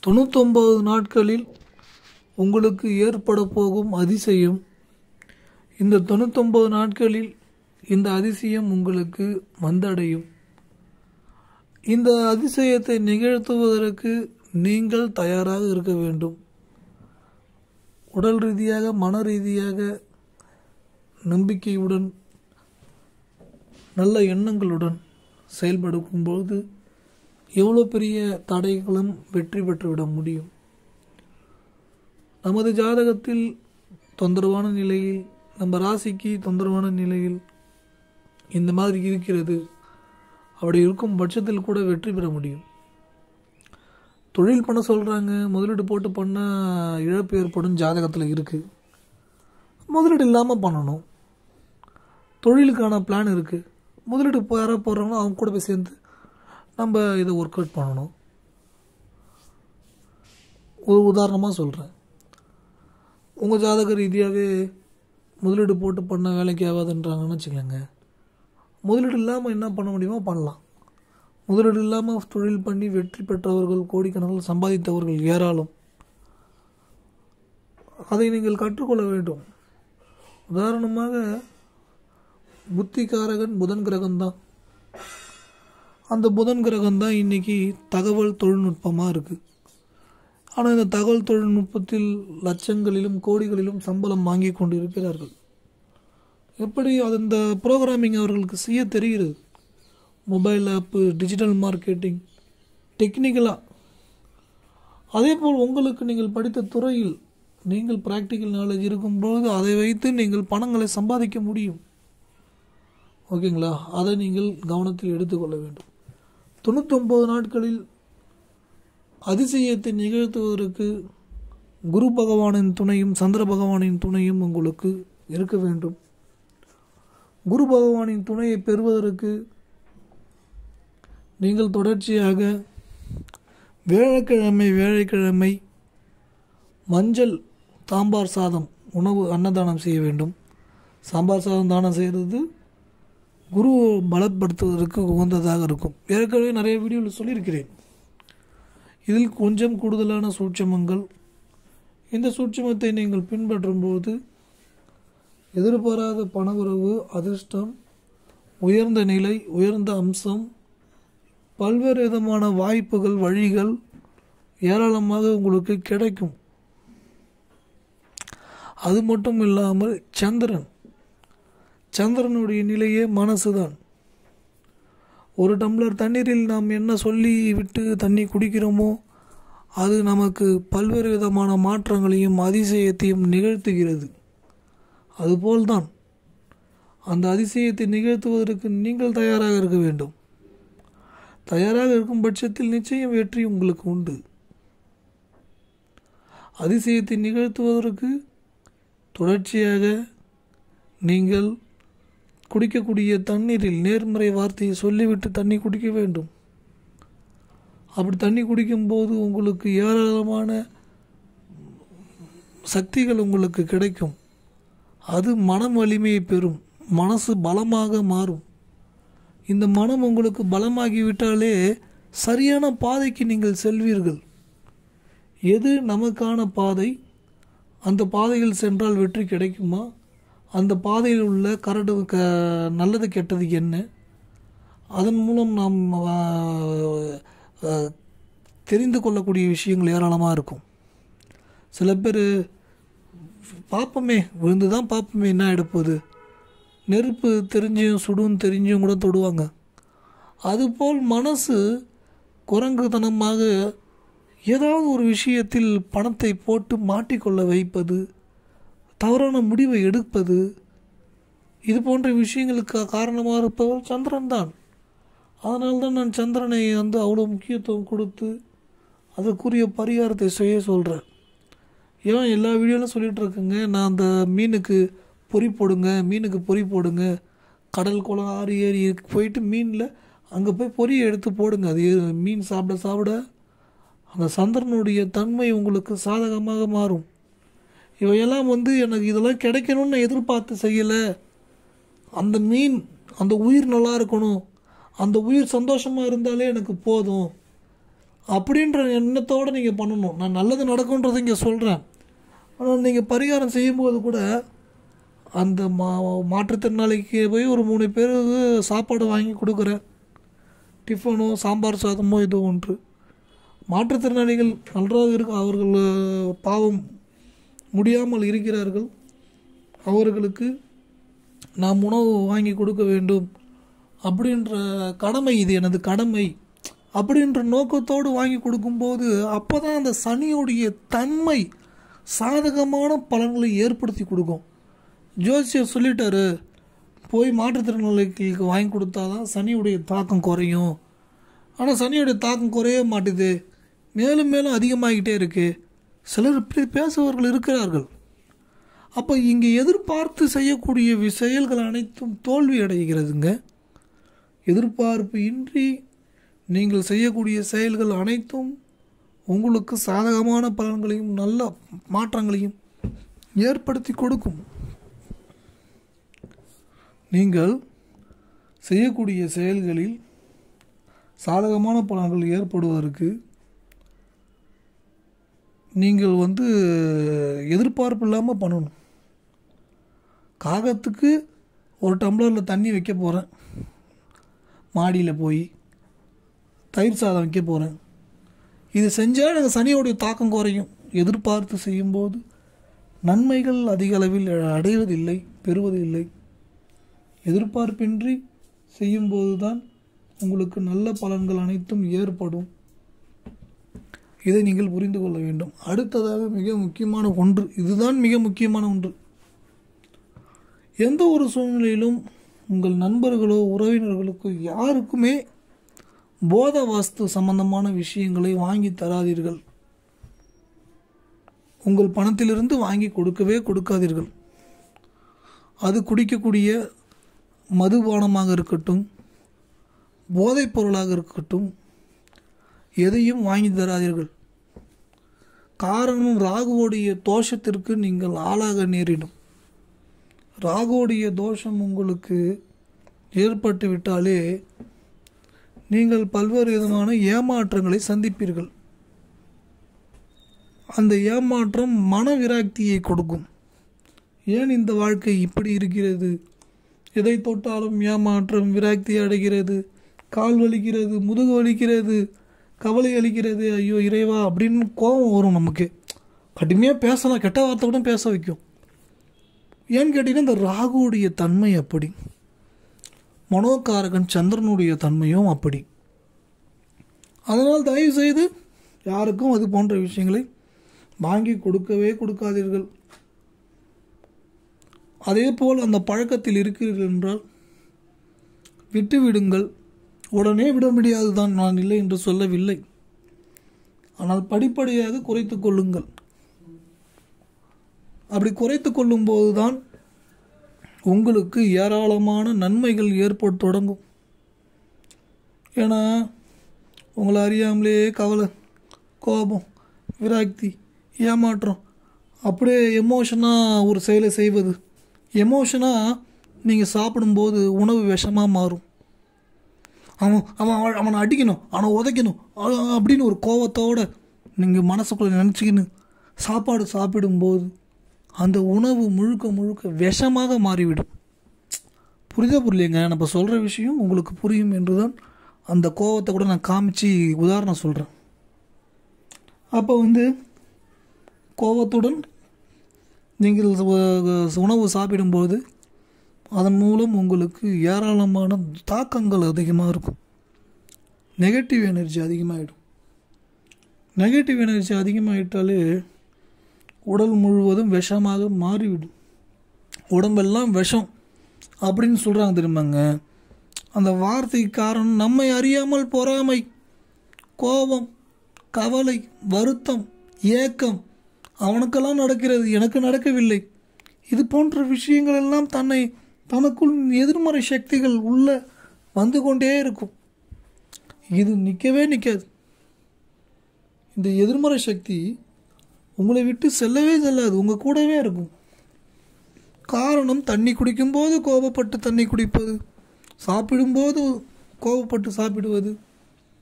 தொண்ணூத்தொம்பது நாட்களில் உங்களுக்கு ஏற்பட போகும் அதிசயம் இந்த தொண்ணூத்தொம்பது நாட்களில் இந்த அதிசயம் உங்களுக்கு வந்தடையும் இந்த அதிசயத்தை நிகழ்த்துவதற்கு நீங்கள் தயாராக இருக்க வேண்டும் உடல் ரீதியாக மன ரீதியாக நம்பிக்கையுடன் நல்ல எண்ணங்களுடன் செயல்படும்போது எவ்வளோ பெரிய தடைகளும் வெற்றி பெற்றுவிட முடியும் நமது ஜாதகத்தில் தொந்தரவான நிலையில் நம்ம ராசிக்கு தொந்தரவான நிலையில் இந்த மாதிரி இருக்கிறது அப்படி இருக்கும் பட்சத்தில் கூட வெற்றி பெற முடியும் தொழில் பண்ண சொல்கிறாங்க முதலீடு போட்டு பண்ணால் இழப்பு ஏற்படும் ஜாதகத்தில் இருக்குது முதலீடு இல்லாமல் பண்ணணும் தொழிலுக்கான பிளான் இருக்குது முதலீடு இப்போ யாராவது போடுறாங்களோ அவங்க கூட போய் சேர்ந்து நம்ம இதை ஒர்க் அவுட் பண்ணணும் ஒரு உதாரணமாக சொல்கிறேன் உங்கள் ஜாதக ரீதியாகவே முதலீடு போட்டு பண்ண வேலைக்கு ஆகாதுன்றாங்கன்னு வச்சுக்கோங்க முதலீடு இல்லாமல் என்ன பண்ண முடியுமோ பண்ணலாம் முதலீடு இல்லாமல் தொழில் பண்ணி வெற்றி பெற்றவர்கள் கோடிக்கணக்கில் சம்பாதித்தவர்கள் ஏராளம் அதை நீங்கள் கற்றுக்கொள்ள வேண்டும் உதாரணமாக புத்திகாரகன் புதன் கிரகம்தான் அந்த புதன் கிரகம் தான் இன்னைக்கு தகவல் தொழில்நுட்பமாக இருக்குது ஆனால் இந்த தகவல் தொழில்நுட்பத்தில் லட்சங்களிலும் கோடிகளிலும் சம்பளம் வாங்கி கொண்டு இருக்கிறார்கள் எப்படி அது இந்த ப்ரோக்ராமிங் அவர்களுக்கு செய்ய தெரிகிறது மொபைல் ஆப்பு டிஜிட்டல் மார்க்கெட்டிங் டெக்னிக்கலாக அதே போல் உங்களுக்கு நீங்கள் படித்த துறையில் நீங்கள் ப்ராக்டிக்கல் நாலேஜ் இருக்கும்போது அதை வைத்து நீங்கள் பணங்களை சம்பாதிக்க முடியும் ஓகேங்களா அதை நீங்கள் கவனத்தில் எடுத்துக்கொள்ள வேண்டும் தொண்ணூத்தொம்பது நாட்களில் அதிசயத்தை நிகழ்த்துவதற்கு குரு பகவானின் துணையும் சந்திர பகவானின் துணையும் உங்களுக்கு இருக்க வேண்டும் குரு பகவானின் துணையை பெறுவதற்கு நீங்கள் தொடர்ச்சியாக வேலைக்கிழமை வேலைக்கிழமை மஞ்சள் சாம்பார் சாதம் உணவு அன்னதானம் செய்ய வேண்டும் சாம்பார் சாதம் தானம் செய்கிறது குரு பலப்படுத்துவதற்கு உகந்ததாக இருக்கும் ஏற்கனவே நிறைய வீடியோவில் சொல்லியிருக்கிறேன் இதில் கொஞ்சம் கூடுதலான சூட்சமங்கள் இந்த சூட்சமத்தை நீங்கள் பின்பற்றும்போது எதிர்பாராத பணவுறவு அதிர்ஷ்டம் உயர்ந்த நிலை உயர்ந்த அம்சம் பல்வேறு விதமான வாய்ப்புகள் வழிகள் ஏராளமாக உங்களுக்கு கிடைக்கும் அது மட்டும் இல்லாமல் சந்திரன் சந்திரனுடைய நிலையே மனசுதான் ஒரு டம்ளர் தண்ணீரில் நாம் என்ன சொல்லி விட்டு தண்ணி குடிக்கிறோமோ அது நமக்கு பல்வேறு விதமான மாற்றங்களையும் அதிசயத்தையும் நிகழ்த்துகிறது அதுபோல்தான் அந்த அதிசயத்தை நிகழ்த்துவதற்கு நீங்கள் தயாராக இருக்க வேண்டும் தயாராக இருக்கும் பட்சத்தில் நிச்சயம் வெற்றி உங்களுக்கு உண்டு அதிசயத்தை நிகழ்த்துவதற்கு தொடர்ச்சியாக நீங்கள் குடிக்கக்கூடிய தண்ணீரில் நேர்மறை வார்த்தையை சொல்லிவிட்டு தண்ணி குடிக்க வேண்டும் அப்படி தண்ணி குடிக்கும்போது உங்களுக்கு ஏராளமான சக்திகள் உங்களுக்கு கிடைக்கும் அது மனம் வலிமையை பெறும் மனசு பலமாக மாறும் இந்த மனம் உங்களுக்கு பலமாகிவிட்டாலே சரியான பாதைக்கு நீங்கள் செல்வீர்கள் எது நமக்கான பாதை அந்த பாதையில் சென்றால் வெற்றி கிடைக்குமா அந்த பாதையில் உள்ள கரடு க நல்லது கெட்டது என்ன அதன் மூலம் நாம் தெரிந்து கொள்ளக்கூடிய விஷயங்கள் ஏராளமாக இருக்கும் சில பேர் பார்ப்போமே விழுந்து தான் பார்ப்போமே என்ன எடுப்பது நெருப்பு தெரிஞ்சும் சுடும் தெரிஞ்சும் கூட தொடுவாங்க அதுபோல் மனசு குரங்குத்தனமாக ஏதாவது ஒரு விஷயத்தில் பணத்தை போட்டு மாட்டிக்கொள்ள வைப்பது தவறான முடிவை எடுப்பது இது போன்ற விஷயங்களுக்கு காரணமாக இருப்பவர் சந்திரன் தான் அதனால தான் நான் சந்திரனை வந்து அவ்வளோ முக்கியத்துவம் கொடுத்து அதற்குரிய பரிகாரத்தை செய்ய சொல்கிறேன் ஏன் எல்லா வீடியோலாம் சொல்லிகிட்டு இருக்குங்க நான் அந்த மீனுக்கு பொறி போடுங்க மீனுக்கு பொறி போடுங்க கடல் குளம் ஆறு ஏரி போயிட்டு மீனில் அங்கே போய் பொரியை எடுத்து போடுங்க அது மீன் சாப்பிட சாப்பிட அந்த சந்திரனுடைய தன்மை உங்களுக்கு சாதகமாக மாறும் இவையெல்லாம் வந்து எனக்கு இதெல்லாம் கிடைக்கணும்னு நான் எதிர்பார்த்து செய்யலை அந்த மீன் அந்த உயிர் நல்லா இருக்கணும் அந்த உயிர் சந்தோஷமாக இருந்தாலே எனக்கு போதும் அப்படின்ற எண்ணத்தோடு நீங்கள் பண்ணணும் நான் நல்லது நடக்கும்ன்றதை இங்கே சொல்கிறேன் ஆனால் நீங்கள் பரிகாரம் செய்யும்போது கூட அந்த மா மாற்றுத்திறனாளிக்கு போய் ஒரு மூணு பேருக்கு சாப்பாடு வாங்கி கொடுக்குறேன் டிஃபனோ சாம்பார் சாதமோ இது ஒன்று மாற்றுத்திறனாளிகள் நன்றாக இருக்கு அவர்கள் அஹ், பாவம் முடியாமல் இருக்கிறார்கள் அவர்களுக்கு நாம் உணவு வாங்கி கொடுக்க வேண்டும் அப்படின்ற கடமை இது எனது கடமை அப்படின்ற நோக்கத்தோடு வாங்கி கொடுக்கும்போது அப்போ தான் அந்த சனியுடைய தன்மை சாதகமான பலன்களை ஏற்படுத்தி கொடுக்கும் ஜோசியர் சொல்லிட்டாரு போய் மாற்றுத்திறனாளிகளுக்கு வாங்கி கொடுத்தா தான் சனியுடைய தாக்கம் குறையும் ஆனால் சனியுடைய தாக்கம் குறைய மாட்டுது மேலும் மேலும் அதிகமாகிட்டே இருக்கு சிலர் இப்படி பேசுபவர்கள் இருக்கிறார்கள் அப்போ இங்கே எதிர்பார்த்து செய்யக்கூடிய வி- செயல்கள் அனைத்தும் தோல்வி அடைகிறதுங்க எதிர்பார்ப்பு இன்றி நீங்கள் செய்யக்கூடிய செயல்கள் அனைத்தும் உங்களுக்கு சாதகமான பலன்களையும் நல்ல மாற்றங்களையும் ஏற்படுத்தி கொடுக்கும் நீங்கள் செய்யக்கூடிய செயல்களில் சாதகமான பலன்கள் ஏற்படுவதற்கு நீங்கள் வந்து எதிர்பார்ப்பு இல்லாமல் பண்ணணும் காகத்துக்கு ஒரு டம்ளரில் தண்ணி வைக்க போகிறேன் மாடியில் போய் தயிர் சாதம் வைக்க போகிறேன் இது செஞ்சால் எனக்கு சனியோடைய தாக்கம் குறையும் எதிர்பார்த்து செய்யும்போது நன்மைகள் அதிக அளவில் அடைவதில்லை பெறுவதில்லை எதிர்பார்ப்பின்றி செய்யும்போது தான் உங்களுக்கு நல்ல பலன்கள் அனைத்தும் ஏற்படும் இதை நீங்கள் புரிந்து கொள்ள வேண்டும் அடுத்ததாக மிக முக்கியமான ஒன்று இதுதான் மிக முக்கியமான ஒன்று எந்த ஒரு சூழ்நிலையிலும் உங்கள் நண்பர்களோ உறவினர்களுக்கோ யாருக்குமே போத வாஸ்து சம்பந்தமான விஷயங்களை வாங்கி தராதீர்கள் உங்கள் பணத்திலிருந்து வாங்கி கொடுக்கவே கொடுக்காதீர்கள் அது குடிக்கக்கூடிய மதுபானமாக இருக்கட்டும் போதைப் பொருளாக இருக்கட்டும் எதையும் வாங்கி தராதீர்கள் காரணம் ராகுவோடைய தோஷத்திற்கு நீங்கள் ஆளாக நேரிடும் ராகுவோடைய தோஷம் உங்களுக்கு ஏற்பட்டு விட்டாலே நீங்கள் பல்வேறு விதமான ஏமாற்றங்களை சந்திப்பீர்கள் அந்த ஏமாற்றம் மன விராக்தியை கொடுக்கும் ஏன் இந்த வாழ்க்கை இப்படி இருக்கிறது எதை தொட்டாலும் ஏமாற்றம் விராக்தி அடைகிறது கால் வலிக்கிறது முதுகு வலிக்கிறது கவலை அளிக்கிறது ஐயோ இறைவா அப்படின்னு கோபம் வரும் நமக்கு கடுமையாக பேசலாம் கெட்ட வார்த்தை கூட பேச வைக்கும் ஏன்னு கேட்டிங்கன்னா இந்த ராகுவுடைய தன்மை அப்படி மனோகாரகன் சந்திரனுடைய தன்மையும் அப்படி அதனால் தயவு செய்து யாருக்கும் அது போன்ற விஷயங்களை வாங்கி கொடுக்கவே கொடுக்காதீர்கள் அதே போல் அந்த பழக்கத்தில் இருக்கிறீர்கள் என்றால் விட்டு விடுங்கள் உடனே விட முடியாது தான் நான் இல்லை என்று சொல்லவில்லை ஆனால் படிப்படியாக குறைத்து கொள்ளுங்கள் அப்படி குறைத்து கொள்ளும்போது தான் உங்களுக்கு ஏராளமான நன்மைகள் ஏற்பட தொடங்கும் ஏன்னா உங்களை அறியாமலே கவலை கோபம் விராக்தி ஏமாற்றம் அப்படியே எமோஷனாக ஒரு செயலை செய்வது எமோஷனாக நீங்கள் சாப்பிடும்போது உணவு விஷமாக மாறும் அவன் அவன் அவ- அவனை அடிக்கணும் அவனை உதைக்கணும் அ- அப்படின்னு ஒரு கோவத்தோடு நீங்கள் மனசுக்குள்ளே நினச்சிக்கின்னு சாப்பாடு சாப்பிடும்போது அந்த உணவு முழுக்க முழுக்க விஷமாக மாறிவிடும் புரியுதா புரியலைங்க நம்ம சொல்கிற விஷயம் உங்களுக்கு புரியும் என்று தான் அந்த கோவத்தை கூட நான் காமிச்சு உதாரணம் சொல்கிறேன் அப்போ வந்து கோவத்துடன் நீங்கள் உ- உணவு சாப்பிடும்போது அதன் மூலம் உங்களுக்கு ஏராளமான தாக்கங்கள் அதிகமாக இருக்கும் நெகட்டிவ் எனர்ஜி அதிகமாகிடும் நெகட்டிவ் எனர்ஜி அதிகமாகிட்டாலே உடல் முழுவதும் விஷமாக மாறிவிடும் உடம்பெல்லாம் விஷம் அப்படின்னு சொல்கிறாங்க தெரியுமாங்க அந்த வார்த்தைக்கு காரணம் நம்மை அறியாமல் பொறாமை கோபம் கவலை வருத்தம் ஏக்கம் அவனுக்கெல்லாம் நடக்கிறது எனக்கு நடக்கவில்லை இது போன்ற விஷயங்கள் எல்லாம் தன்னை தனக்குள் எதிர்மறை சக்திகள் உள்ள வந்து கொண்டே இருக்கும் இது நிற்கவே நிற்காது இந்த எதிர்மறை சக்தி உங்களை விட்டு செல்லவே செல்லாது உங்கள் கூடவே இருக்கும் காரணம் தண்ணி குடிக்கும்போது கோபப்பட்டு தண்ணி குடிப்பது சாப்பிடும்போது கோபப்பட்டு சாப்பிடுவது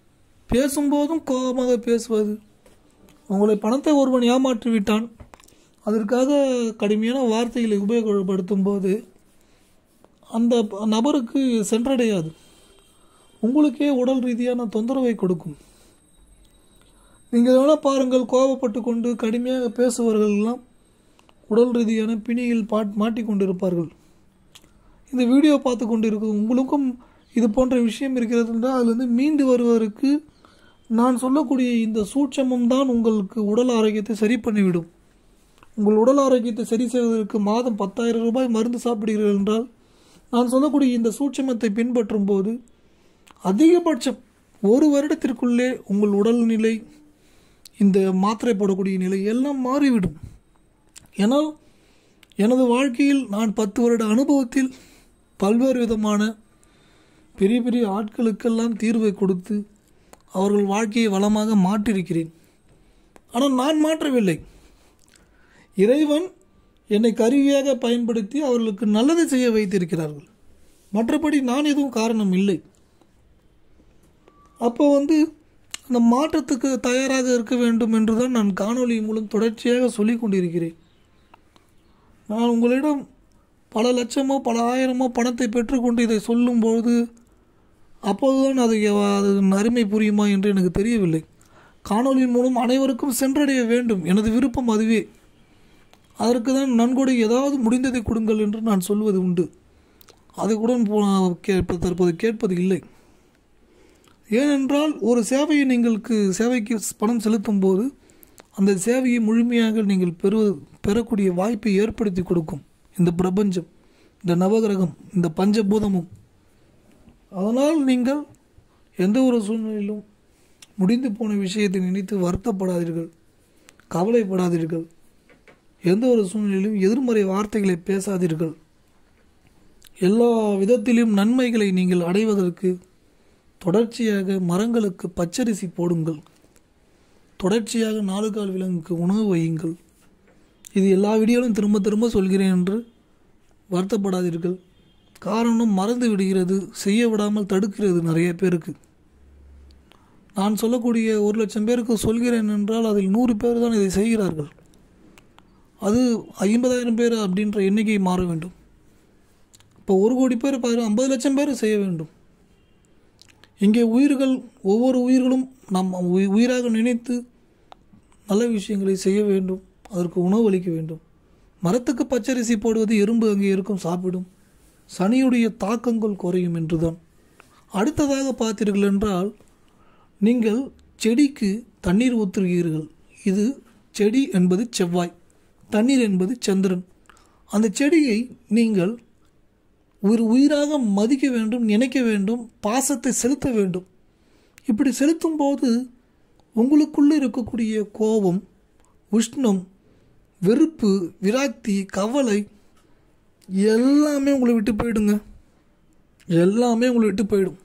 பேசும்போதும் கோபமாக பேசுவது உங்களை பணத்தை ஒருவன் ஏமாற்றி விட்டான் அதற்காக கடுமையான வார்த்தைகளை உபயோகப்படுத்தும் போது அந்த நபருக்கு சென்றடையாது உங்களுக்கே உடல் ரீதியான தொந்தரவை கொடுக்கும் நீங்கள் வேணால் பாருங்கள் கோபப்பட்டு கொண்டு கடுமையாக பேசுபவர்கள் எல்லாம் உடல் ரீதியான பிணியில் பாட் மாட்டிக்கொண்டிருப்பார்கள் இந்த வீடியோ பார்த்து கொண்டு இருக்கும் உங்களுக்கும் இது போன்ற விஷயம் இருக்கிறது என்றால் அதிலிருந்து மீண்டு வருவதற்கு நான் சொல்லக்கூடிய இந்த சூட்சமம் தான் உங்களுக்கு உடல் ஆரோக்கியத்தை சரி பண்ணிவிடும் உங்கள் உடல் ஆரோக்கியத்தை சரி செய்வதற்கு மாதம் பத்தாயிரம் ரூபாய் மருந்து சாப்பிடுகிறீர்கள் என்றால் நான் சொல்லக்கூடிய இந்த சூட்சமத்தை பின்பற்றும் போது அதிகபட்சம் ஒரு வருடத்திற்குள்ளே உங்கள் உடல்நிலை இந்த மாத்திரை போடக்கூடிய நிலை எல்லாம் மாறிவிடும் ஏன்னால் எனது வாழ்க்கையில் நான் பத்து வருட அனுபவத்தில் பல்வேறு விதமான பெரிய பெரிய ஆட்களுக்கெல்லாம் தீர்வை கொடுத்து அவர்கள் வாழ்க்கையை வளமாக மாற்றியிருக்கிறேன் ஆனால் நான் மாற்றவில்லை இறைவன் என்னை கருவியாக பயன்படுத்தி அவர்களுக்கு நல்லதை செய்ய வைத்திருக்கிறார்கள் மற்றபடி நான் எதுவும் காரணம் இல்லை அப்போ வந்து அந்த மாற்றத்துக்கு தயாராக இருக்க வேண்டும் என்று தான் நான் காணொளி மூலம் தொடர்ச்சியாக சொல்லிக் கொண்டிருக்கிறேன் நான் உங்களிடம் பல லட்சமோ பல ஆயிரமோ பணத்தை பெற்றுக்கொண்டு இதை சொல்லும்போது அப்போதுதான் அது அது அருமை புரியுமா என்று எனக்கு தெரியவில்லை காணொலியின் மூலம் அனைவருக்கும் சென்றடைய வேண்டும் எனது விருப்பம் அதுவே அதற்கு தான் நன்கொடை ஏதாவது முடிந்ததை கொடுங்கள் என்று நான் சொல்வது உண்டு அதை கூட கேட்ப தற்போது கேட்பது இல்லை ஏனென்றால் ஒரு சேவையை நீங்களுக்கு சேவைக்கு பணம் செலுத்தும் போது அந்த சேவையை முழுமையாக நீங்கள் பெறுவது பெறக்கூடிய வாய்ப்பை ஏற்படுத்தி கொடுக்கும் இந்த பிரபஞ்சம் இந்த நவகிரகம் இந்த பஞ்சபூதமும் அதனால் நீங்கள் எந்த ஒரு சூழ்நிலையிலும் முடிந்து போன விஷயத்தை நினைத்து வருத்தப்படாதீர்கள் கவலைப்படாதீர்கள் எந்த ஒரு சூழ்நிலையிலும் எதிர்மறை வார்த்தைகளை பேசாதீர்கள் எல்லா விதத்திலும் நன்மைகளை நீங்கள் அடைவதற்கு தொடர்ச்சியாக மரங்களுக்கு பச்சரிசி போடுங்கள் தொடர்ச்சியாக நாலு கால் விலங்குக்கு உணவு வையுங்கள் இது எல்லா வீடியோவிலும் திரும்ப திரும்ப சொல்கிறேன் என்று வருத்தப்படாதீர்கள் காரணம் மறந்து விடுகிறது செய்ய விடாமல் தடுக்கிறது நிறைய பேருக்கு நான் சொல்லக்கூடிய ஒரு லட்சம் பேருக்கு சொல்கிறேன் என்றால் அதில் நூறு பேர் தான் இதை செய்கிறார்கள் அது ஐம்பதாயிரம் பேர் அப்படின்ற எண்ணிக்கை மாற வேண்டும் இப்போ ஒரு கோடி பேர் பாரு ஐம்பது லட்சம் பேர் செய்ய வேண்டும் இங்கே உயிர்கள் ஒவ்வொரு உயிர்களும் நம் உயிராக நினைத்து நல்ல விஷயங்களை செய்ய வேண்டும் அதற்கு உணவு அளிக்க வேண்டும் மரத்துக்கு பச்சரிசி போடுவது எறும்பு அங்கே இருக்கும் சாப்பிடும் சனியுடைய தாக்கங்கள் குறையும் என்றுதான் அடுத்ததாக பார்த்தீர்கள் என்றால் நீங்கள் செடிக்கு தண்ணீர் ஊற்றுகிறீர்கள் இது செடி என்பது செவ்வாய் தண்ணீர் என்பது சந்திரன் அந்த செடியை நீங்கள் ஒரு உயிராக மதிக்க வேண்டும் நினைக்க வேண்டும் பாசத்தை செலுத்த வேண்டும் இப்படி செலுத்தும் போது உங்களுக்குள்ளே இருக்கக்கூடிய கோபம் உஷ்ணம் வெறுப்பு விராக்தி கவலை எல்லாமே உங்களை விட்டு போயிடுங்க எல்லாமே உங்களை விட்டு போயிடும்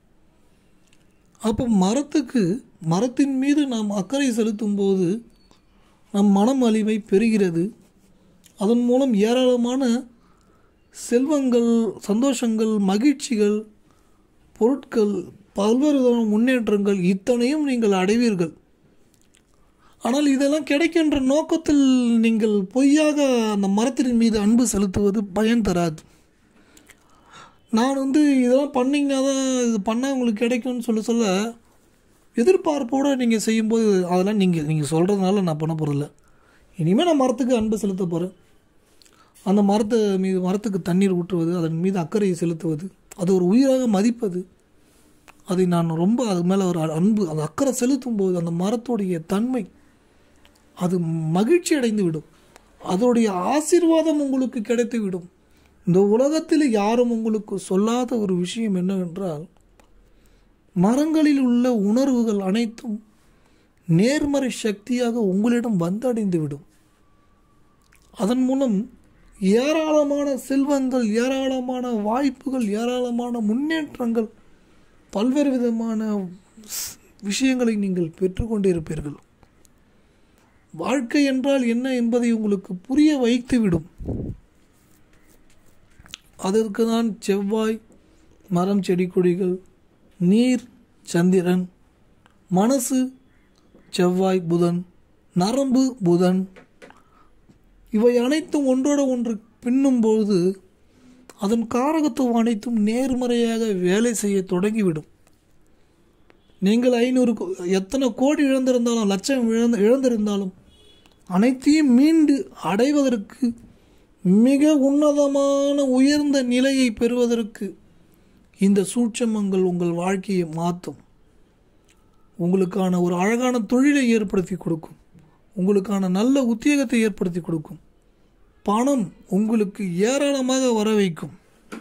அப்போ மரத்துக்கு மரத்தின் மீது நாம் அக்கறை செலுத்தும் போது நம் மனம் அழிவை பெறுகிறது அதன் மூலம் ஏராளமான செல்வங்கள் சந்தோஷங்கள் மகிழ்ச்சிகள் பொருட்கள் பல்வேறு விதமான முன்னேற்றங்கள் இத்தனையும் நீங்கள் அடைவீர்கள் ஆனால் இதெல்லாம் கிடைக்கின்ற நோக்கத்தில் நீங்கள் பொய்யாக அந்த மரத்தின் மீது அன்பு செலுத்துவது பயன் தராது நான் வந்து இதெல்லாம் பண்ணிங்கன்னா தான் இது பண்ணால் உங்களுக்கு கிடைக்கும்னு சொல்ல சொல்ல எதிர்பார்ப்போடு நீங்கள் செய்யும்போது அதெல்லாம் நீங்கள் நீங்கள் சொல்கிறதுனால நான் பண்ண போகிறதில்ல இனிமேல் நான் மரத்துக்கு அன்பு செலுத்த போகிறேன் அந்த மரத்தை மீது மரத்துக்கு தண்ணீர் ஊற்றுவது அதன் மீது அக்கறையை செலுத்துவது அது ஒரு உயிராக மதிப்பது அதை நான் ரொம்ப அது மேலே ஒரு அன்பு அந்த அக்கறை செலுத்தும் போது அந்த மரத்துடைய தன்மை அது மகிழ்ச்சி அடைந்து விடும் அதோடைய ஆசீர்வாதம் உங்களுக்கு கிடைத்து விடும் இந்த உலகத்தில் யாரும் உங்களுக்கு சொல்லாத ஒரு விஷயம் என்னவென்றால் மரங்களில் உள்ள உணர்வுகள் அனைத்தும் நேர்மறை சக்தியாக உங்களிடம் வந்தடைந்து விடும் அதன் மூலம் ஏராளமான செல்வங்கள் ஏராளமான வாய்ப்புகள் ஏராளமான முன்னேற்றங்கள் பல்வேறு விதமான விஷயங்களை நீங்கள் பெற்றுக்கொண்டிருப்பீர்கள் வாழ்க்கை என்றால் என்ன என்பதை உங்களுக்கு புரிய வைத்துவிடும் அதற்கு தான் செவ்வாய் மரம் செடி கொடிகள் நீர் சந்திரன் மனசு செவ்வாய் புதன் நரம்பு புதன் இவை அனைத்தும் ஒன்றோட ஒன்று பின்னும்போது அதன் காரகத்துவம் அனைத்தும் நேர்மறையாக வேலை செய்ய தொடங்கிவிடும் நீங்கள் ஐநூறு கோ- எத்தனை கோடி இழந்திருந்தாலும் லட்சம் இழந்து இழந்திருந்தாலும் அனைத்தையும் மீண்டு அடைவதற்கு மிக உன்னதமான உயர்ந்த நிலையை பெறுவதற்கு இந்த சூட்சமங்கள் உங்கள் வாழ்க்கையை மாற்றும் உங்களுக்கான ஒரு அழகான தொழிலை ஏற்படுத்தி கொடுக்கும் உங்களுக்கான நல்ல உத்தியோகத்தை ஏற்படுத்தி கொடுக்கும் பணம் உங்களுக்கு ஏராளமாக வர வைக்கும்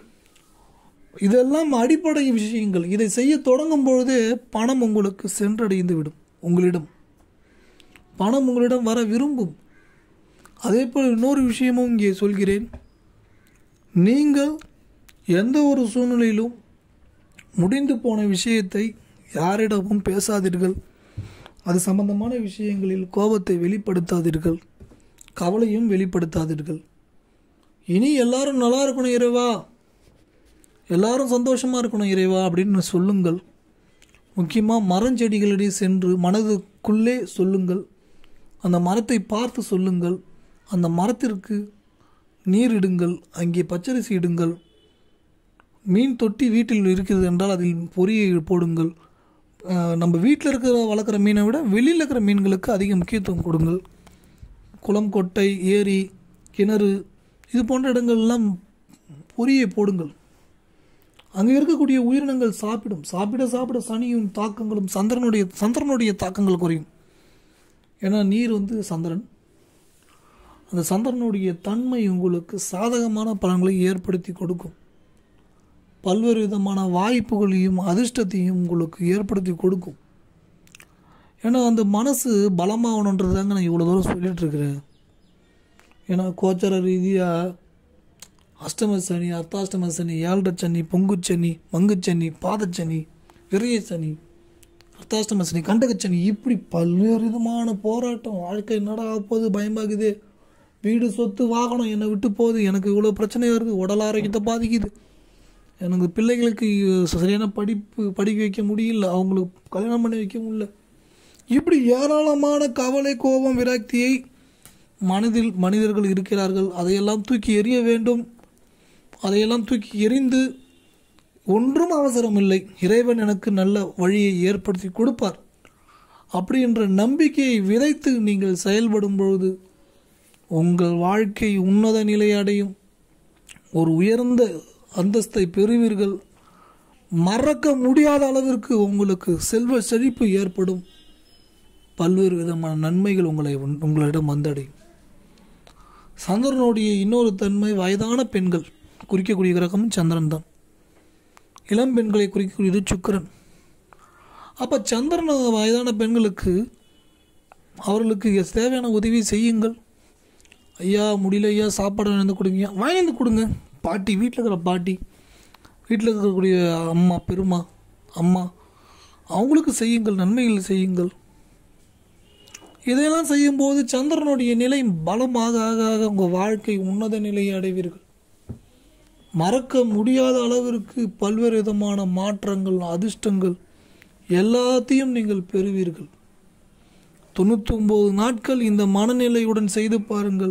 இதெல்லாம் அடிப்படை விஷயங்கள் இதை செய்ய தொடங்கும் பொழுதே பணம் உங்களுக்கு சென்றடைந்து விடும் உங்களிடம் பணம் உங்களிடம் வர விரும்பும் அதே போல் இன்னொரு விஷயமும் இங்கே சொல்கிறேன் நீங்கள் எந்த ஒரு சூழ்நிலையிலும் முடிந்து போன விஷயத்தை யாரிடமும் பேசாதீர்கள் அது சம்பந்தமான விஷயங்களில் கோபத்தை வெளிப்படுத்தாதீர்கள் கவலையும் வெளிப்படுத்தாதீர்கள் இனி எல்லாரும் நல்லா இருக்கணும் இறைவா எல்லாரும் சந்தோஷமாக இருக்கணும் இறைவா அப்படின்னு சொல்லுங்கள் முக்கியமாக மரஞ்செடிகளிடையே சென்று மனதுக்குள்ளே சொல்லுங்கள் அந்த மரத்தை பார்த்து சொல்லுங்கள் அந்த மரத்திற்கு நீர் இடுங்கள் அங்கே பச்சரிசி இடுங்கள் மீன் தொட்டி வீட்டில் இருக்கிறது என்றால் அதில் பொரியை போடுங்கள் அஹ், நம்ம வீட்டில் இருக்கிற வளர்க்குற மீனை விட வெளியில் இருக்கிற மீன்களுக்கு அதிக முக்கியத்துவம் கொடுங்கள் குளம் கொட்டை ஏரி கிணறு இது போன்ற இடங்கள்லாம் பொரியை போடுங்கள் அங்கே இருக்கக்கூடிய உயிரினங்கள் சாப்பிடும் சாப்பிட சாப்பிட சனியும் தாக்கங்களும் சந்திரனுடைய சந்திரனுடைய தாக்கங்கள் குறையும் ஏன்னா நீர் வந்து சந்திரன் அந்த சந்திரனுடைய தன்மை உங்களுக்கு சாதகமான பலன்களை ஏற்படுத்தி கொடுக்கும் பல்வேறு விதமான வாய்ப்புகளையும் அதிர்ஷ்டத்தையும் உங்களுக்கு ஏற்படுத்தி கொடுக்கும் ஏன்னா அந்த மனசு பலமாகணுன்றது தாங்க நான் இவ்வளோ தூரம் சொல்லிட்டு இருக்கிறேன் ஏன்னா கோச்சார ரீதியாக அஷ்டம சனி அர்த்தாஷ்டம சனி ஏழரை சனி பொங்குச்சனி மங்குச்சனி பாதச்சனி விரைய சனி அர்த்தாஷ்டம சனி கண்டகச்சனி இப்படி பல்வேறு விதமான போராட்டம் வாழ்க்கை என்னடா போகுது பயமாகுது வீடு சொத்து வாகனம் என்னை விட்டு போகுது எனக்கு இவ்வளோ பிரச்சனை வருது உடல் ஆரோக்கியத்தை பாதிக்குது எனக்கு பிள்ளைகளுக்கு சரியான படிப்பு படிக்க வைக்க முடியல அவங்களுக்கு கல்யாணம் பண்ணி வைக்க முடியல இப்படி ஏராளமான கவலை கோபம் விரக்தியை மனதில் மனிதர்கள் இருக்கிறார்கள் அதையெல்லாம் தூக்கி எறிய வேண்டும் அதையெல்லாம் தூக்கி எறிந்து ஒன்றும் அவசரம் இல்லை இறைவன் எனக்கு நல்ல வழியை ஏற்படுத்தி கொடுப்பார் அப்படி என்ற நம்பிக்கையை விதைத்து நீங்கள் செயல்படும் பொழுது உங்கள் வாழ்க்கை உன்னத நிலை அடையும் ஒரு உயர்ந்த அந்தஸ்தை பெறுவீர்கள் மறக்க முடியாத அளவிற்கு உங்களுக்கு செல்வ செழிப்பு ஏற்படும் பல்வேறு விதமான நன்மைகள் உங்களை உன்- உங்களிடம் வந்தடையும் சந்திரனுடைய இன்னொரு தன்மை வயதான பெண்கள் குறிக்கக்கூடிய கிரகமும் சந்திரன் தான் இளம் பெண்களை குறிக்கக்கூடியது சுக்கிரன் அப்போ சந்திரன் வயதான பெண்களுக்கு அவர்களுக்கு தேவையான உதவி செய்யுங்கள் ஐயா முடியல ஐயா சாப்பாடு வாங்கி வந்து கொடுங்க வாங்கி வந்து கொடுங்க பாட்டி வீட்டில் இருக்கிற பாட்டி வீட்டில் இருக்கக்கூடிய அம்மா பெருமா அம்மா அவங்களுக்கு செய்யுங்கள் நன்மைகள் செய்யுங்கள் இதையெல்லாம் செய்யும்போது சந்திரனுடைய நிலை பலமாக ஆக ஆக உங்கள் வாழ்க்கை உன்னத நிலையை அடைவீர்கள் மறக்க முடியாத அளவிற்கு பல்வேறு விதமான மாற்றங்கள் அதிர்ஷ்டங்கள் எல்லாத்தையும் நீங்கள் பெறுவீர்கள் தொண்ணூத்தொம்பது நாட்கள் இந்த மனநிலையுடன் செய்து பாருங்கள்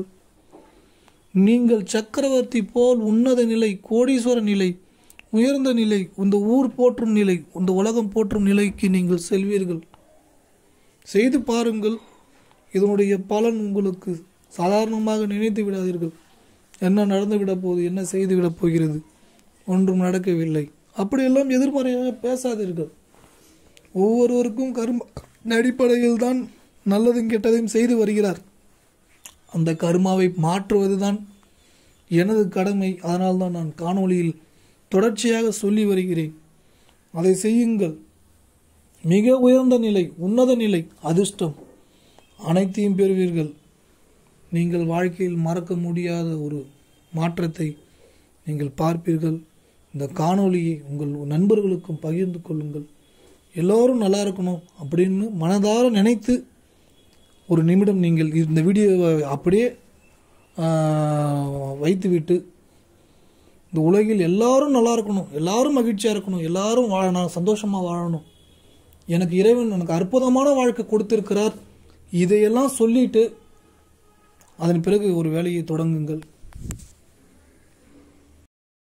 நீங்கள் சக்கரவர்த்தி போல் உன்னத நிலை கோடீஸ்வர நிலை உயர்ந்த நிலை இந்த ஊர் போற்றும் நிலை இந்த உலகம் போற்றும் நிலைக்கு நீங்கள் செல்வீர்கள் செய்து பாருங்கள் இதனுடைய பலன் உங்களுக்கு சாதாரணமாக நினைத்து விடாதீர்கள் என்ன நடந்து விட போகுது என்ன செய்து விடப் போகிறது ஒன்றும் நடக்கவில்லை அப்படியெல்லாம் எதிர்மறையாக பேசாதீர்கள் ஒவ்வொருவருக்கும் கர்ம அடிப்படையில் தான் நல்லதும் கெட்டதையும் செய்து வருகிறார் அந்த கர்மாவை மாற்றுவதுதான் எனது கடமை அதனால்தான் நான் காணொளியில் தொடர்ச்சியாக சொல்லி வருகிறேன் அதை செய்யுங்கள் மிக உயர்ந்த நிலை உன்னத நிலை அதிர்ஷ்டம் அனைத்தையும் பெறுவீர்கள் நீங்கள் வாழ்க்கையில் மறக்க முடியாத ஒரு மாற்றத்தை நீங்கள் பார்ப்பீர்கள் இந்த காணொளியை உங்கள் நண்பர்களுக்கும் பகிர்ந்து கொள்ளுங்கள் எல்லோரும் நல்லா இருக்கணும் அப்படின்னு மனதார நினைத்து ஒரு நிமிடம் நீங்கள் இந்த வீடியோவை அப்படியே ஆஹ், வைத்துவிட்டு இந்த உலகில் எல்லாரும் நல்லா இருக்கணும் எல்லாரும் மகிழ்ச்சியாக இருக்கணும் எல்லாரும் வாழணும் சந்தோஷமாக வாழணும் எனக்கு இறைவன் எனக்கு அற்புதமான வாழ்க்கை கொடுத்திருக்கிறார் இதையெல்லாம் சொல்லிட்டு அதன் பிறகு ஒரு வேலையை தொடங்குங்கள்